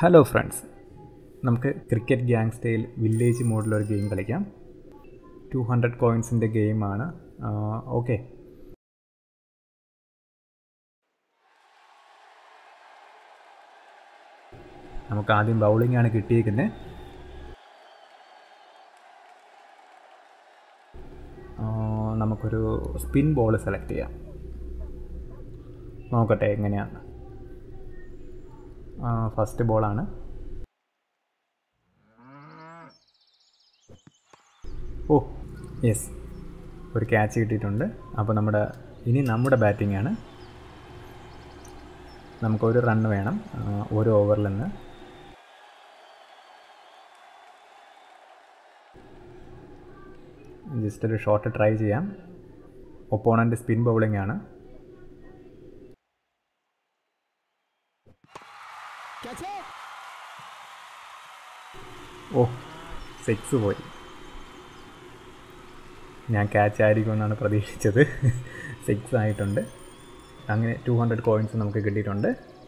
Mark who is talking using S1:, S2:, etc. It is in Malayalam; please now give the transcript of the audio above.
S1: ഹലോ ഫ്രണ്ട്സ് നമുക്ക് ക്രിക്കറ്റ് ഗ്യാങ് സ്റ്റൈൽ വില്ലേജ് മോഡിലൊരു ഗെയിം കളിക്കാം ടു ഹൺഡ്രഡ് കോയിൻസിൻ്റെ ഗെയിമാണ് ഓക്കെ നമുക്ക് ആദ്യം ബൗളിംഗ് ആണ് കിട്ടിയിരിക്കുന്നത് നമുക്കൊരു സ്പിൻ ബോൾ സെലക്ട് ചെയ്യാം നോക്കട്ടെ എങ്ങനെയാണ് ഫസ്റ്റ് ബോളാണ് ഓ യെസ് ഒരു ക്യാച്ച് കിട്ടിയിട്ടുണ്ട് അപ്പോൾ നമ്മുടെ ഇനി നമ്മുടെ ബാറ്റിംഗ് ആണ് നമുക്കൊരു റൺ വേണം ഒരു ഓവറിൽ നിന്ന് ജസ്റ്റ് ഒരു ഷോട്ട് ട്രൈ ചെയ്യാം ഒപ്പോണൻ്റ് സ്പിൻ ബൗളിംഗ് ആണ് ഓ സിക്സ് പോയി ഞാൻ ക്യാച്ച് ആയിരിക്കുമെന്നാണ് പ്രതീക്ഷിച്ചത് സിക്സ് ആയിട്ടുണ്ട് അങ്ങനെ ടു ഹൺഡ്രഡ് കോയിൻസ് നമുക്ക് കിട്ടിയിട്ടുണ്ട്